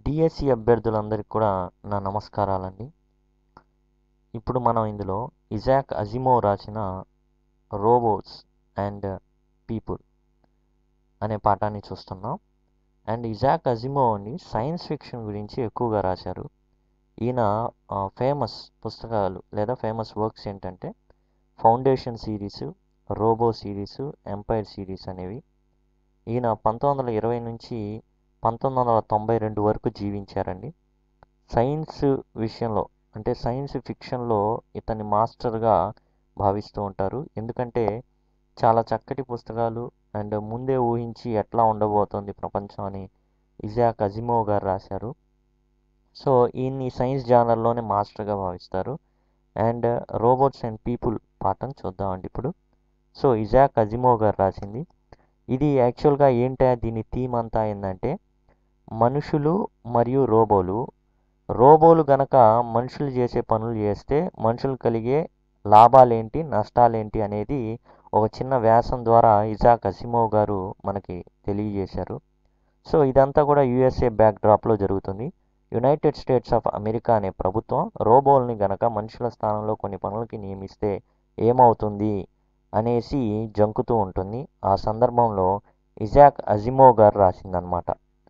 DSC అభ్యర్థులందరికీ కూడా నా నమస్కారాలండి ఇప్పుడు మనం ఇందులో ఇజాక్ అజిమో రాసిన రోబోట్స్ అండ్ పీపుల్ అనే పాఠాన్ని చూస్తున్నాం అండ్ ఇజాక్ అజిమో అండి సైన్స్ ఫిక్షన్ గురించి ఎక్కువగా రాశారు ఈయన ఫేమస్ పుస్తకాలు లేదా ఫేమస్ వర్క్స్ ఏంటంటే foundation series robot series empire series అనేవి ఈయన పంతొమ్మిది వందల ఇరవై నుంచి పంతొమ్మిది వందల తొంభై రెండు వరకు జీవించారండి సైన్స్ విషయంలో అంటే సైన్స్ ఫిక్షన్లో ఇతన్ని మాస్టర్గా భావిస్తూ ఉంటారు ఎందుకంటే చాలా చక్కటి పుస్తకాలు అండ్ ముందే ఊహించి ఎట్లా ఉండబోతోంది ప్రపంచం అని ఇజాక్ అజిమో గారు రాశారు సో ఈయన్ని సైన్స్ జానర్లోనే మాస్టర్గా భావిస్తారు అండ్ రోబోట్స్ అండ్ పీపుల్ పాఠం చూద్దామండి ఇప్పుడు సో ఇజాక్ అజిమో గారు రాసింది ఇది యాక్చువల్గా ఏంటో దీని థీమ్ అంతా ఏంటంటే మనుషులు మరియు రోబోలు రోబోలు గనక మనుషులు చేసే పనులు చేస్తే మనుషులు కలిగే లాభాలేంటి నష్టాలేంటి అనేది ఒక చిన్న వ్యాసం ద్వారా ఇజాక్ అసిమోవ్ గారు మనకి తెలియజేశారు సో ఇదంతా కూడా యుఎస్ఏ బ్యాక్ డ్రాప్లో జరుగుతుంది యునైటెడ్ స్టేట్స్ ఆఫ్ అమెరికా అనే ప్రభుత్వం రోబోల్ని గనక మనుషుల స్థానంలో కొన్ని పనులకి నియమిస్తే ఏమవుతుంది అనేసి జంకుతూ ఉంటుంది ఆ సందర్భంలో ఇజాక్ అజిమో గారు రాసిందనమాట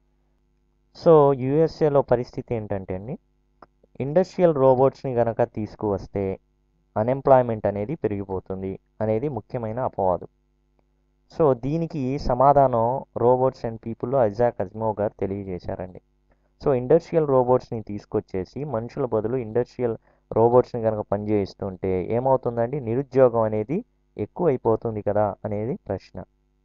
సో యుఎస్ఏలో పరిస్థితి ఏంటంటే అండి ఇండస్ట్రియల్ రోబోట్స్ని గనక తీసుకువస్తే అన్ఎంప్లాయ్మెంట్ అనేది పెరిగిపోతుంది అనేది ముఖ్యమైన అపవాదు సో దీనికి సమాధానం రోబోట్స్ అండ్ పీపుల్లో అజాక్ అజ్మో గారు తెలియజేశారండి సో ఇండస్ట్రియల్ రోబోట్స్ని తీసుకొచ్చేసి మనుషుల బదులు ఇండస్ట్రియల్ రోబోట్స్ని కనుక పనిచేయిస్తుంటే ఏమవుతుందండి నిరుద్యోగం అనేది ఎక్కువ అయిపోతుంది కదా అనేది ప్రశ్న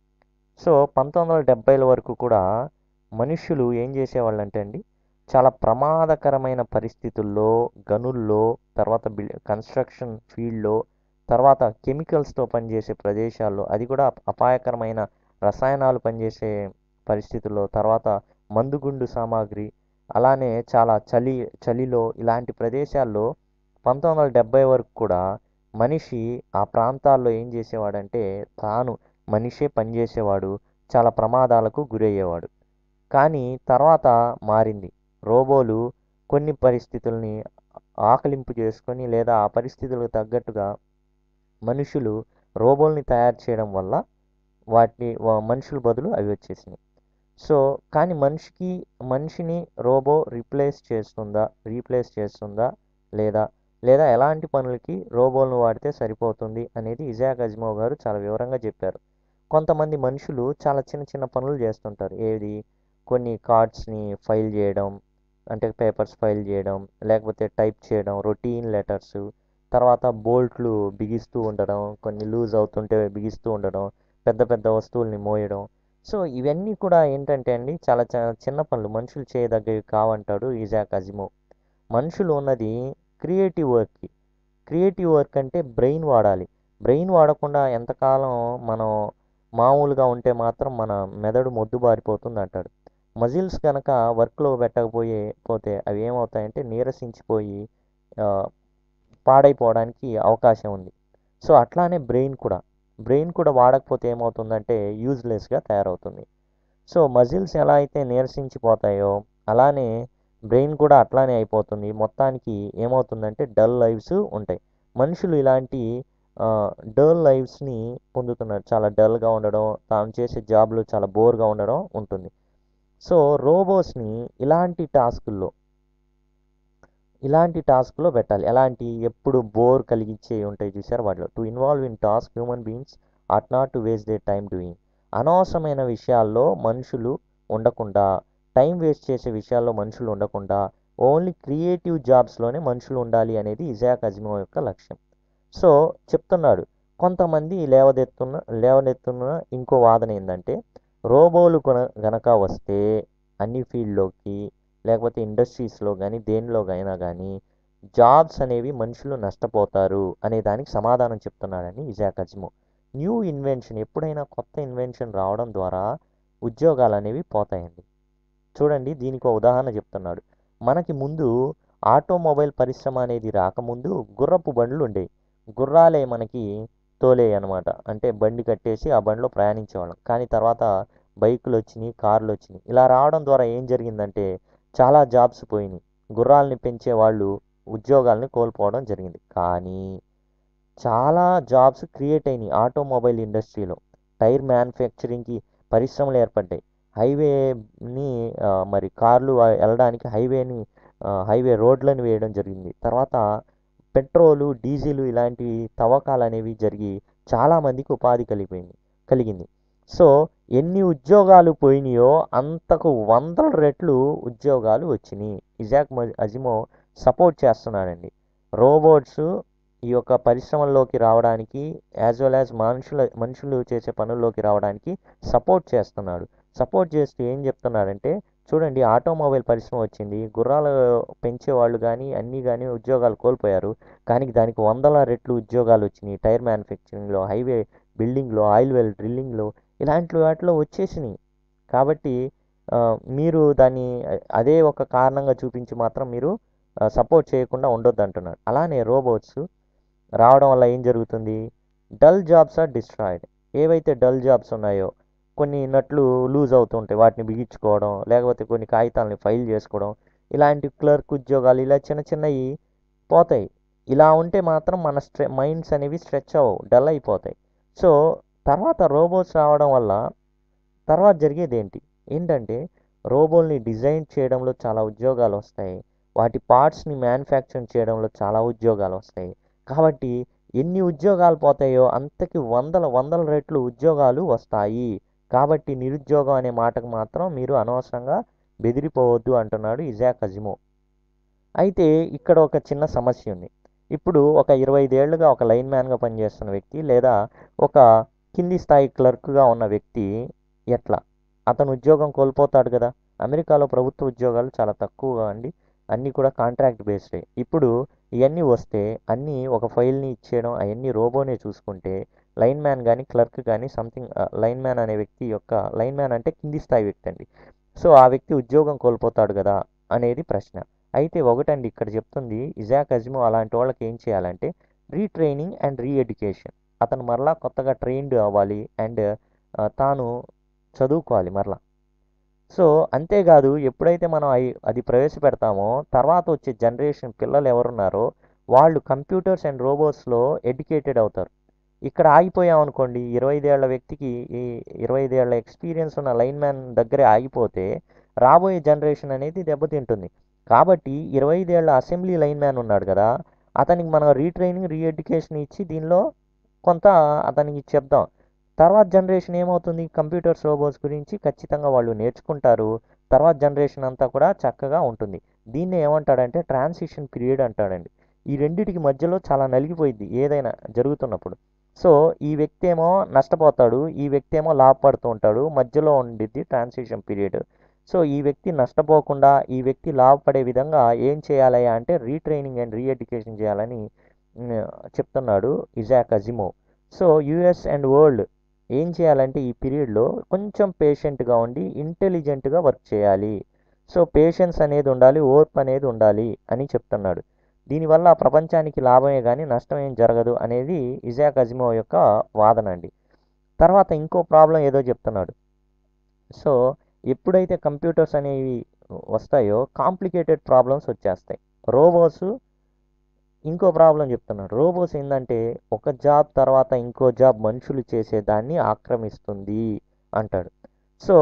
సో పంతొమ్మిది వందల డెబ్బైల వరకు కూడా మనుష్యులు ఏం చేసేవాళ్ళంటే అండి చాలా ప్రమాదకరమైన పరిస్థితుల్లో గనుల్లో తర్వాత బిల్ కన్స్ట్రక్షన్ ఫీల్డ్లో తర్వాత కెమికల్స్తో పనిచేసే ప్రదేశాల్లో అది కూడా అపాయకరమైన రసాయనాలు పనిచేసే పరిస్థితుల్లో తర్వాత మందుగుండు సామాగ్రి అలానే చాలా చలి చలిలో ఇలాంటి ప్రదేశాల్లో పంతొమ్మిది వందల డెబ్బై వరకు కూడా మనిషి ఆ ప్రాంతాల్లో ఏం చేసేవాడంటే తాను మనిషే పనిచేసేవాడు చాలా ప్రమాదాలకు గురయ్యేవాడు కానీ తర్వాత మారింది రోబోలు కొన్ని పరిస్థితుల్ని ఆకలింపు చేసుకొని లేదా ఆ పరిస్థితులకు తగ్గట్టుగా మనుషులు రోబోల్ని తయారు చేయడం వల్ల వాటిని మనుషుల బదులు అవి వచ్చేసినాయి సో కానీ మనిషికి మనిషిని రోబో రీప్లేస్ చేస్తుందా రీప్లేస్ చేస్తుందా లేదా లేదా ఎలాంటి పనులకి రోబోలను వాడితే సరిపోతుంది అనేది ఇజాక్ అజ్మో గారు చాలా వివరంగా చెప్పారు కొంతమంది మనుషులు చాలా చిన్న చిన్న పనులు చేస్తుంటారు ఏది కొన్ని కార్డ్స్ని ఫైల్ చేయడం అంటే పేపర్స్ ఫైల్ చేయడం లేకపోతే టైప్ చేయడం రొటీన్ లెటర్స్ తర్వాత బోల్ట్లు బిగిస్తూ ఉండడం కొన్ని లూజ్ అవుతుంటే బిగిస్తూ ఉండడం పెద్ద పెద్ద వస్తువుల్ని మోయడం సో ఇవన్నీ కూడా ఏంటంటే అండి చాలా చిన్న పనులు మనుషులు చేయదగ్గవి కావంటాడు ఇజాక్ అజిమో మనుషులు ఉన్నది క్రియేటివ్ వర్క్కి క్రియేటివ్ వర్క్ అంటే బ్రెయిన్ వాడాలి బ్రెయిన్ వాడకుండా ఎంతకాలం మనం మామూలుగా ఉంటే మాత్రం మన మెదడు మొద్దుబారిపోతుంది అంటాడు మజిల్స్ కనుక వర్క్లో పెట్టకపోయే పోతే అవి ఏమవుతాయంటే నీరసించిపోయి పాడైపోవడానికి అవకాశం ఉంది సో అట్లానే బ్రెయిన్ కూడా బ్రెయిన్ కూడా వాడకపోతే ఏమవుతుందంటే యూజ్లెస్గా తయారవుతుంది సో మజిల్స్ ఎలా అయితే నీరసించిపోతాయో అలానే బ్రెయిన్ కూడా అట్లానే అయిపోతుంది మొత్తానికి ఏమవుతుందంటే డల్ లైవ్స్ ఉంటాయి మనుషులు ఇలాంటి డల్ లైవ్స్ని పొందుతున్నారు చాలా డల్గా ఉండడం తాను చేసే జాబ్లు చాలా బోర్గా ఉండడం ఉంటుంది సో రోబోస్ని ఇలాంటి టాస్కుల్లో ఇలాంటి టాస్క్లో పెట్టాలి ఎలాంటి ఎప్పుడు బోర్ కలిగించే ఉంటాయి చూసారు వాటిలో to involve in task human beings at not to waste the time doing అనవసరమైన విషయాల్లో మనుషులు ఉండకుండా టైం వేస్ట్ చేసే విషయాల్లో మనుషులు ఉండకుండా ఓన్లీ క్రియేటివ్ జాబ్స్లోనే మనుషులు ఉండాలి అనేది ఇజాక్ అజ్మో యొక్క లక్ష్యం సో చెప్తున్నాడు కొంతమంది లేవదెత్తున్న లేవనెత్తున్న ఇంకో వాదన ఏంటంటే రోబోలు గనక వస్తే అన్ని ఫీల్డ్లోకి లేకపోతే ఇండస్ట్రీస్లో కానీ దేనిలో అయినా కానీ జాబ్స్ అనేవి మనుషులు నష్టపోతారు అనే దానికి సమాధానం చెప్తున్నాడని ఇజాక్ అజ్మో న్యూ ఇన్వెన్షన్ ఎప్పుడైనా కొత్త ఇన్వెన్షన్ రావడం ద్వారా ఉద్యోగాలు అనేవి పోతాయండి చూడండి దీనికి ఒక ఉదాహరణ చెప్తున్నాడు మనకి ముందు ఆటోమొబైల్ పరిశ్రమ అనేది రాకముందు గుర్రపు బండ్లు ఉండేవి గుర్రాలే మనకి తోలే అనమాట అంటే బండి కట్టేసి ఆ బండిలో ప్రయాణించేవాళ్ళం కానీ తర్వాత బైకులు వచ్చినాయి కార్లు వచ్చినాయి ఇలా రావడం ద్వారా ఏం జరిగిందంటే చాలా జాబ్స్ పోయినాయి గుర్రాలని పెంచే వాళ్ళు ఉద్యోగాలని కోల్పోవడం జరిగింది కానీ చాలా జాబ్స్ క్రియేట్ అయినాయి ఆటోమొబైల్ ఇండస్ట్రీలో టైర్ మ్యానుఫ్యాక్చరింగ్కి పరిశ్రమలు ఏర్పడ్డాయి హైవేని ఆ, మరి కార్లు ఆ, వెళ్ళడానికి హైవేని ఆ, హైవే రోడ్లను వేయడం జరిగింది తర్వాత పెట్రోలు డీజిల్ ఇలాంటి తవ్వకాలు అనేవి జరిగి చాలామందికి ఉపాధి కలిగిపోయింది కలిగింది సో ఎన్ని ఉద్యోగాలు పోయినాయో అంతకు వందల రెట్లు ఉద్యోగాలు వచ్చినాయి ఇజాక్ మ- అజిమో సపోర్ట్ చేస్తున్నాడండి రోబోట్స్ ఈ యొక్క పరిశ్రమల్లోకి రావడానికి యాజ్ వెల్ యాజ్ మనుషుల మనుషులు చేసే పనుల్లోకి రావడానికి సపోర్ట్ చేస్తున్నాడు సపోర్ట్ చేస్తూ ఏం చెప్తున్నాడంటే చూడండి ఆటోమొబైల్ పరిశ్రమ వచ్చింది గుర్రాలు పెంచే వాళ్ళు కానీ అన్నీ కానీ ఉద్యోగాలు కోల్పోయారు కానీ దానికి వందల రెట్లు ఉద్యోగాలు వచ్చినాయి టైర్ మ్యానుఫ్యాక్చరింగ్లో హైవే బిల్డింగ్లో ఆయిల్ వెల్ డ్రిల్లింగ్లో ఇలాంటి వాటిలో వచ్చేసినాయి కాబట్టి ఆ, మీరు దాన్ని అ- అదే ఒక కారణంగా చూపించి మాత్రం మీరు సపోర్ట్ చేయకుండా ఉండొద్దు అంటున్నాడు అలానే రోబోట్స్ రావడం వల్ల ఏం జరుగుతుంది డల్ జాబ్స్ ఆర్ డిస్ట్రాయిడ్ ఏవైతే డల్ జాబ్స్ ఉన్నాయో కొన్ని నట్లు లూజ్ అవుతుంటాయి వాటిని బిగించుకోవడం లేకపోతే కొన్ని కాగితాలని ఫైల్ చేసుకోవడం ఇలాంటి క్లర్క్ ఉద్యోగాలు ఇలా చిన్న చిన్నవి పోతాయి ఇలా ఉంటే మాత్రం మన స్ట్రె మైండ్స్ అనేవి స్ట్రెచ్ అవ్వవు డల్ అయిపోతాయి సో తర్వాత రోబోట్స్ రావడం వల్ల తర్వాత జరిగేది ఏంటి ఏంటంటే రోబోల్ని డిజైన్ చేయడంలో చాలా ఉద్యోగాలు వస్తాయి వాటి పార్ట్స్ని మ్యానుఫ్యాక్చరింగ్ చేయడంలో చాలా ఉద్యోగాలు వస్తాయి కాబట్టి ఎన్ని ఉద్యోగాలు పోతాయో అంతకి వందల వందల రెట్లు ఉద్యోగాలు వస్తాయి కాబట్టి నిరుద్యోగం అనే మాటకు మాత్రం మీరు అనవసరంగా బెదిరిపోవద్దు అంటున్నాడు ఇజాక్ అజిమో అయితే ఇక్కడ ఒక చిన్న సమస్య ఉంది ఇప్పుడు ఒక ఇరవై ఐదేళ్లుగా ఒక లైన్ మ్యాన్గా పనిచేస్తున్న వ్యక్తి లేదా ఒక కింది స్థాయి క్లర్క్గా ఉన్న వ్యక్తి ఎట్లా అతను ఉద్యోగం కోల్పోతాడు కదా అమెరికాలో ప్రభుత్వ ఉద్యోగాలు చాలా తక్కువగా అండి అన్నీ కూడా కాంట్రాక్ట్ బేస్డే ఇప్పుడు ఇవన్నీ వస్తే అన్నీ ఒక ఫైల్ని ఇచ్చేయడం అవన్నీ రోబోనే చూసుకుంటే లైన్ మ్యాన్ కానీ క్లర్క్ కానీ సంథింగ్ లైన్ మ్యాన్ అనే వ్యక్తి యొక్క లైన్ మ్యాన్ అంటే కింది స్థాయి వ్యక్తి అండి సో ఆ వ్యక్తి ఉద్యోగం కోల్పోతాడు కదా అనేది ప్రశ్న అయితే ఒకటండి ఇక్కడ చెప్తుంది ఇజాక్ అజిమో అలాంటి వాళ్ళకి ఏం చేయాలంటే రీట్రైనింగ్ అండ్ రీ ఎడ్యుకేషన్ అతను మరలా కొత్తగా ట్రైన్డ్ అవ్వాలి అండ్ తాను చదువుకోవాలి మరలా సో అంతేకాదు ఎప్పుడైతే మనం అయి- అది ప్రవేశపెడతామో తర్వాత వచ్చే జనరేషన్ పిల్లలు ఎవరున్నారో వాళ్ళు కంప్యూటర్స్ అండ్ రోబోట్స్లో ఎడ్యుకేటెడ్ అవుతారు ఇక్కడ ఆగిపోయాం అనుకోండి ఇరవై ఐదేళ్ల వ్యక్తికి ఈ ఇరవై ఐదేళ్ల ఎక్స్పీరియన్స్ ఉన్న లైన్ మ్యాన్ దగ్గరే ఆగిపోతే రాబోయే జనరేషన్ అనేది దెబ్బతింటుంది కాబట్టి ఇరవై ఐదేళ్ల అసెంబ్లీ లైన్ మ్యాన్ ఉన్నాడు కదా అతనికి మనం రీట్రైనింగ్ రీ ఎడ్యుకేషన్ ఇచ్చి దీనిలో కొంత అతనికి చెప్దాం తర్వాత జనరేషన్ ఏమవుతుంది కంప్యూటర్స్ రోబోట్స్ గురించి ఖచ్చితంగా వాళ్ళు నేర్చుకుంటారు తర్వాత జనరేషన్ అంతా కూడా చక్కగా ఉంటుంది దీన్ని ఏమంటాడంటే ట్రాన్సిషన్ పీరియడ్ అంటాడండి ఈ రెండిటికి మధ్యలో చాలా నలిగిపోయింది ఏదైనా జరుగుతున్నప్పుడు సో ఈ వ్యక్తి ఏమో నష్టపోతాడు ఈ వ్యక్తి ఏమో లాభపడుతూ ఉంటాడు మధ్యలో ఉండిద్ది ట్రాన్సిషన్ పీరియడ్ సో ఈ వ్యక్తి నష్టపోకుండా ఈ వ్యక్తి లాభపడే విధంగా ఏం చేయాలి అంటే రీట్రైనింగ్ అండ్ రీ ఎడ్యుకేషన్ చేయాలని మ్, చెప్తున్నాడు Isaac Asimov so US and world ఏం చేయాలంటే ఈ పీరియడ్లో కొంచెం పేషెంట్గా ఉండి ఇంటెలిజెంట్గా వర్క్ చేయాలి సో పేషెన్స్ అనేది ఉండాలి ఓర్పు అనేది ఉండాలి అని చెప్తున్నాడు దీనివల్ల ప్రపంచానికి లాభమే కానీ నష్టం ఏం జరగదు అనేది ఇజాక్ అజిమో యొక్క వాదన అండి తర్వాత ఇంకో ప్రాబ్లం ఏదో చెప్తున్నాడు సో ఎప్పుడైతే కంప్యూటర్స్ అనేవి వస్తాయో కాంప్లికేటెడ్ ప్రాబ్లమ్స్ వచ్చేస్తాయి రోబోట్స్ ఇంకో ప్రాబ్లం చెప్తున్నాడు రోబోట్స్ ఏంటంటే ఒక జాబ్ తర్వాత ఇంకో జాబ్ మనుషులు చేసేదాన్ని ఆక్రమిస్తుంది అంటాడు సో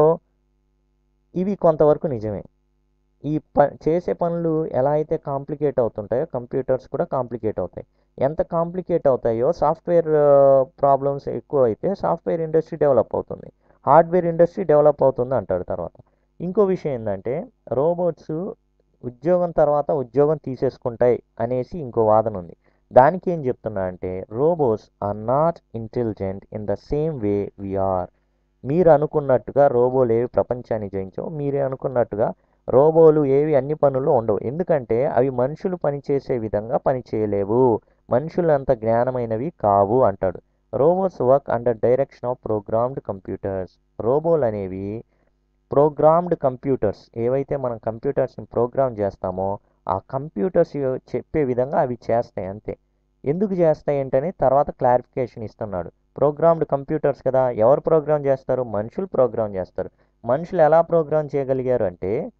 ఇవి కొంతవరకు నిజమే ఈ ప చేసే పనులు ఎలా అయితే కాంప్లికేట్ అవుతుంటాయో కంప్యూటర్స్ కూడా కాంప్లికేట్ అవుతాయి ఎంత కాంప్లికేట్ అవుతాయో సాఫ్ట్వేర్ ప్రాబ్లమ్స్ ఎక్కువ అయితే సాఫ్ట్వేర్ ఇండస్ట్రీ డెవలప్ అవుతుంది హార్డ్వేర్ ఇండస్ట్రీ డెవలప్ అవుతుంది అంటాడు తర్వాత ఇంకో విషయం ఏంటంటే రోబోట్స్ ఉద్యోగం తర్వాత ఉద్యోగం తీసేసుకుంటాయి అనేసి ఇంకో వాదన ఉంది దానికి ఏం చెప్తున్నా అంటే robots are not intelligent in the same way we are అనుకున్నట్టుగా రోబోలు ఏవి ప్రపంచాన్ని జయించవు మీరే అనుకున్నట్టుగా రోబోలు ఏవి అన్ని పనుల్లో ఉండవు ఎందుకంటే అవి మనుషులు పనిచేసే విధంగా పని చేయలేవు మనుషులు అంత జ్ఞానమైనవి కావు అంటాడు robots work under direction of programmed computers రోబోలు అనేవి ప్రోగ్రామ్డ్ కంప్యూటర్స్ ఏవైతే మనం కంప్యూటర్స్ని ప్రోగ్రామ్ చేస్తామో ఆ కంప్యూటర్స్ చెప్పే విధంగా అవి చేస్తాయి అంతే ఎందుకు చేస్తాయి ఏంటని తర్వాత క్లారిఫికేషన్ ఇస్తున్నాడు ప్రోగ్రామ్డ్ కంప్యూటర్స్ కదా ఎవరు ప్రోగ్రామ్ చేస్తారు మనుషులు ప్రోగ్రామ్ చేస్తారు మనుషులు ఎలా ప్రోగ్రామ్ చేయగలిగారు అంటే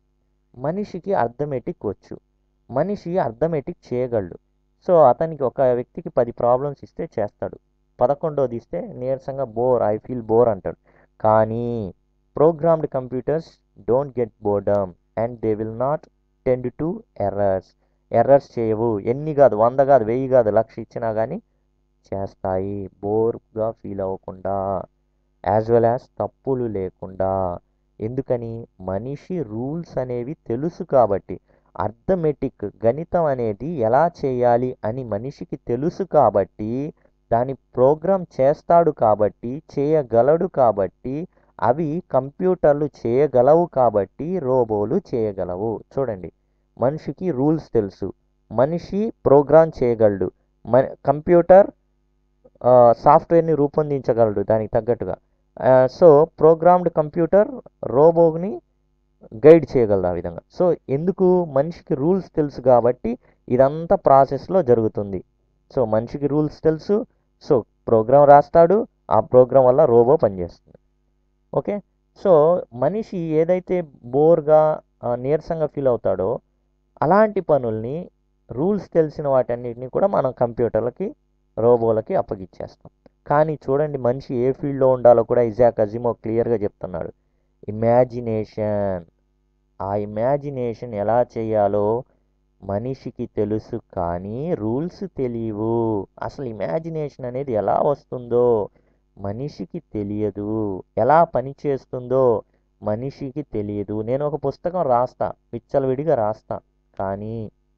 మనిషికి అర్థమెటిక్ వచ్చు మనిషి అర్థమెటిక్ చేయగలడు సో అతనికి ఒక వ్యక్తికి పది ప్రాబ్లమ్స్ ఇస్తే చేస్తాడు పదకొండోది ఇస్తే నీరసంగా బోర్ ఐ ఫీల్ బోర్ అంటాడు కానీ programmed computers don't get boredom and they will not tend to errors errors చేయవు ఎన్ని కాదు వంద కాదు వెయ్యి కాదు లక్ష ఇచ్చినా కానీ చేస్తాయి బోర్గా ఫీల్ అవ్వకుండా యాజ్ వెల్ యాజ్ తప్పులు లేకుండా ఎందుకని మనిషి రూల్స్ అనేవి తెలుసు కాబట్టి అర్థమెటిక్ గణితం అనేది ఎలా చేయాలి అని మనిషికి తెలుసు కాబట్టి దాని ప్రోగ్రామ్ చేస్తాడు కాబట్టి చేయగలడు కాబట్టి అవి కంప్యూటర్లు చేయగలవు కాబట్టి రోబోలు చేయగలవు చూడండి మనిషికి రూల్స్ తెలుసు మనిషి ప్రోగ్రామ్ చేయగలడు మ కంప్యూటర్ సాఫ్ట్వేర్ని రూపొందించగలడు దానికి తగ్గట్టుగా సో ప్రోగ్రామ్డ్ కంప్యూటర్ రోబోని గైడ్ చేయగలదు ఆ విధంగా సో ఎందుకు మనిషికి రూల్స్ తెలుసు కాబట్టి ఇదంతా ప్రాసెస్లో జరుగుతుంది సో మనిషికి రూల్స్ తెలుసు సో ప్రోగ్రామ్ రాస్తాడు ఆ ప్రోగ్రామ్ వల్ల రోబో పనిచేస్తుంది ఓకే సో మనిషి ఏదైతే బోర్గా నీరసంగా ఫీల్ అవుతాడో అలాంటి పనుల్ని రూల్స్ తెలిసిన వాటన్నిటిని కూడా మనం కంప్యూటర్లకి రోబోలకి అప్పగిచ్చేస్తాం కానీ చూడండి మనిషి ఏ ఫీల్డ్లో ఉండాలో కూడా ఇజాక్ అజిమో క్లియర్గా చెప్తున్నాడు ఇమాజినేషన్ ఆ ఇమాజినేషన్ ఎలా చేయాలో మనిషికి తెలుసు కానీ రూల్స్ తెలియవు అసలు ఇమాజినేషన్ అనేది ఎలా వస్తుందో మనిషికి తెలియదు ఎలా పని చేస్తుందో మనిషికి తెలియదు నేను ఒక పుస్తకం రాస్తా విచ్చలవిడిగా రాస్తా కానీ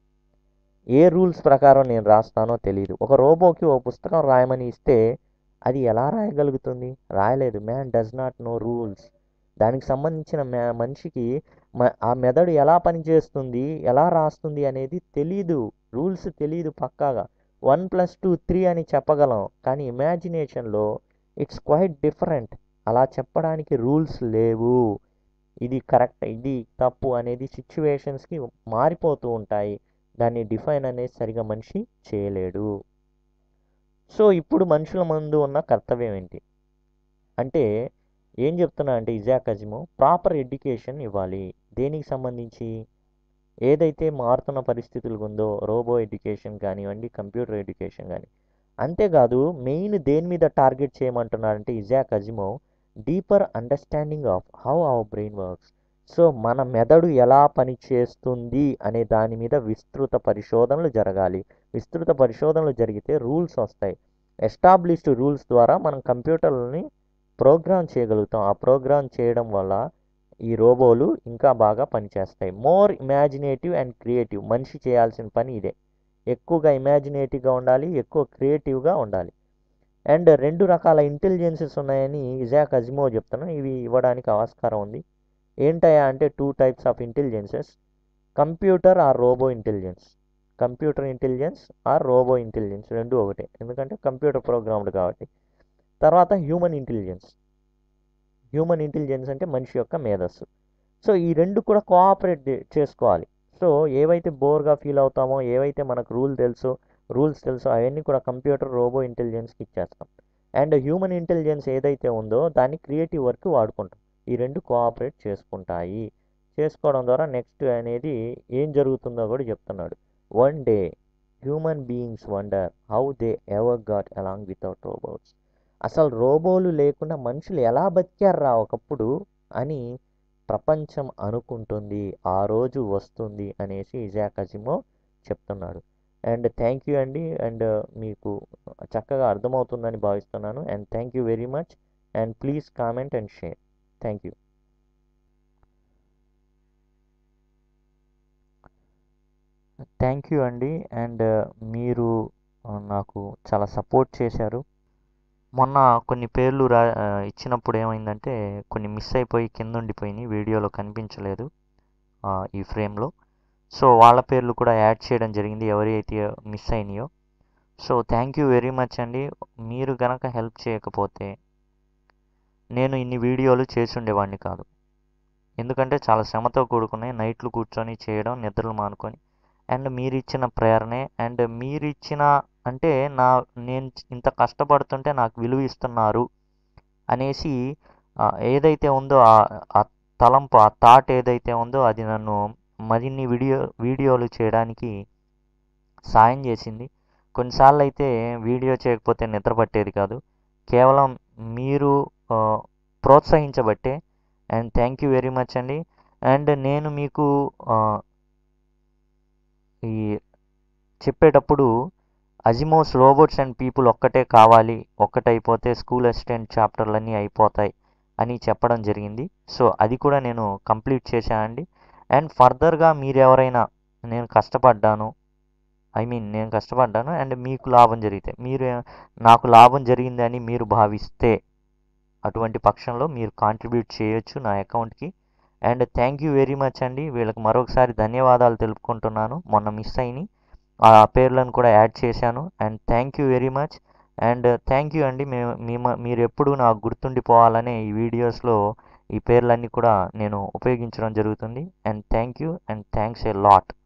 ఏ రూల్స్ ప్రకారం నేను రాస్తానో తెలియదు ఒక రోబోకి ఓ పుస్తకం రాయమని ఇస్తే అది ఎలా రాయగలుగుతుంది రాయలేదు man does not know rules దానికి సంబంధించిన మ్యా మనిషికి ఆ మెదడు ఎలా పనిచేస్తుంది ఎలా రాస్తుంది అనేది తెలీదు రూల్స్ తెలియదు పక్కాగా వన్ ప్లస్ టూ త్రీ అని చెప్పగలం కానీ ఇమాజినేషన్లో ఇట్స్ క్వైట్ డిఫరెంట్ అలా చెప్పడానికి రూల్స్ లేవు ఇది కరెక్ట్ ఇది తప్పు అనేది సిచ్యువేషన్స్కి మారిపోతూ ఉంటాయి దాన్ని డిఫైన్ అనేది సరిగా మనిషి చేయలేడు సో ఇప్పుడు మనుషుల ముందు ఉన్న కర్తవ్యం ఏంటి అంటే ఏం చెప్తున్నా అంటే ఇజాక్ అజిమో ప్రాపర్ ఎడ్యుకేషన్ ఇవ్వాలి దేనికి సంబంధించి ఏదైతే మారుతున్న పరిస్థితులు ఉందో రోబో ఎడ్యుకేషన్ కానివ్వండి కంప్యూటర్ ఎడ్యుకేషన్ కానీ అంతేకాదు మెయిన్ దేని మీద టార్గెట్ చేయమంటున్నారంటే Isaac Asimov deeper understanding of how our brain works so మన మెదడు ఎలా పనిచేస్తుంది అనే దాని మీద విస్తృత పరిశోధనలు జరగాలి విస్తృత పరిశోధనలు జరిగితే రూల్స్ వస్తాయి ఎస్టాబ్లిష్డ్ రూల్స్ ద్వారా మనం కంప్యూటర్లని ప్రోగ్రామ్ చేయగలుగుతాం ఆ ప్రోగ్రామ్ చేయడం వల్ల ఈ రోబోలు ఇంకా బాగా పనిచేస్తాయి మోర్ ఇమాజినేటివ్ అండ్ క్రియేటివ్ మనిషి చేయాల్సిన పని ఇదే ఎక్కువగా ఇమాజినేటివ్గా ఉండాలి ఎక్కువ క్రియేటివ్గా ఉండాలి అండ్ రెండు రకాల ఇంటెలిజెన్సెస్ ఉన్నాయని ఇజాక్ అజిమో చెప్తున్నాను ఇవి ఇవ్వడానికి ఆస్కారం ఉంది ఏంటయా అంటే two types of intelligences computer or robot intelligence computer intelligence or robot intelligence రెండు ఒకటే ఎందుకంటే కంప్యూటర్ ప్రోగ్రామ్డ్ కాబట్టి తర్వాత హ్యూమన్ ఇంటెలిజెన్స్ హ్యూమన్ ఇంటెలిజెన్స్ అంటే మనిషి యొక్క మేధస్సు సో ఈ రెండు కూడా కోఆపరేట్ చేసుకోవాలి సో ఏవైతే బోర్గా ఫీల్ అవుతామో ఏవైతే మనకు రూల్ తెలుసో రూల్స్ తెలుసో అవన్నీ కూడా కంప్యూటర్ రోబో ఇంటెలిజెన్స్కి ఇచ్చేస్తాం అండ్ హ్యూమన్ ఇంటెలిజెన్స్ ఏదైతే ఉందో దాన్ని క్రియేటివ్ వర్క్ వాడుకుంటాం ఈ రెండు కోఆపరేట్ చేసుకుంటాయి చేసుకోవడం ద్వారా నెక్స్ట్ అనేది ఏం జరుగుతుందో కూడా చెప్తున్నాడు one day human beings wonder how they ever got along without robots అసలు రోబోలు లేకుండా మనుషులు ఎలా బతికారా ఒకప్పుడు అని ప్రపంచం అనుకుంటుంది ఆ రోజు వస్తుంది అనేసి ఇజాక్ అజిమో చెప్తున్నాడు అండ్ థ్యాంక్ యూ అండి అండ్ మీకు చక్కగా అర్థమవుతుందని భావిస్తున్నాను and thank you very much and please comment and share thank you thank you అండి అండ్ మీరు నాకు చాలా సపోర్ట్ చేశారు మొన్న కొన్ని పేర్లు రా ఇచ్చినప్పుడు ఏమైందంటే కొన్ని మిస్ అయిపోయి కింద ఉండిపోయినాయి వీడియోలో కనిపించలేదు ఈ ఫ్రేమ్లో సో వాళ్ళ పేర్లు కూడా యాడ్ చేయడం జరిగింది ఎవరైతే మిస్ అయినాయో so thank you very much అండి మీరు గనక హెల్ప్ చేయకపోతే నేను ఇన్ని వీడియోలు చేసి ఉండేవాడిని కాదు ఎందుకంటే చాలా శ్రమతో కూడుకున్నాయి నైట్లు కూర్చొని చేయడం నిద్రలు మానుకొని అండ్ మీరు ఇచ్చిన ప్రేరణే అండ్ మీరు ఇచ్చిన అంటే నా నేను ఇంత కష్టపడుతుంటే నాకు విలువ ఇస్తున్నారు అనేసి ఏదైతే ఉందో ఆ తలంపు ఆ థాట్ ఏదైతే ఉందో అది నన్ను మరిన్ని వీడియో వీడియోలు చేయడానికి సాయం చేసింది కొన్నిసార్లు అయితే వీడియో చేయకపోతే నిద్ర పట్టేది కాదు కేవలం మీరు ఆ, ప్రోత్సహించబట్టే and thank you very much అండి అండ్ నేను మీకు ఆ, ఈ చెప్పేటప్పుడు అజిమోస్ రోబోట్స్ అండ్ పీపుల్ ఒక్కటే కావాలి ఒక్కటైపోతే స్కూల్ అసిస్టెంట్ చాప్టర్లన్నీ అయిపోతాయి అని చెప్పడం జరిగింది సో అది కూడా నేను కంప్లీట్ చేశానండి అండ్ ఫర్దర్గా మీరు ఎవరైనా నేను కష్టపడ్డాను ఐ మీన్ నేను కష్టపడ్డాను అండ్ మీకు లాభం జరిగితే మీరు నాకు లాభం జరిగిందని మీరు భావిస్తే అటువంటి పక్షంలో మీరు కాంట్రిబ్యూట్ చేయొచ్చు నా అకౌంట్కి and thank you very much అండి వీళ్ళకి మరొకసారి ధన్యవాదాలు తెలుపుకుంటున్నాను మొన్న మిస్ అయినాయి ఆ పేర్లను కూడా యాడ్ చేశాను and thank you very much and thank you అండి మేము మేము మీరు ఎప్పుడు నాకు గుర్తుండిపోవాలనే ఈ వీడియోస్లో ఈ పేర్లన్నీ కూడా నేను ఉపయోగించడం జరుగుతుంది and thank you and thanks a lot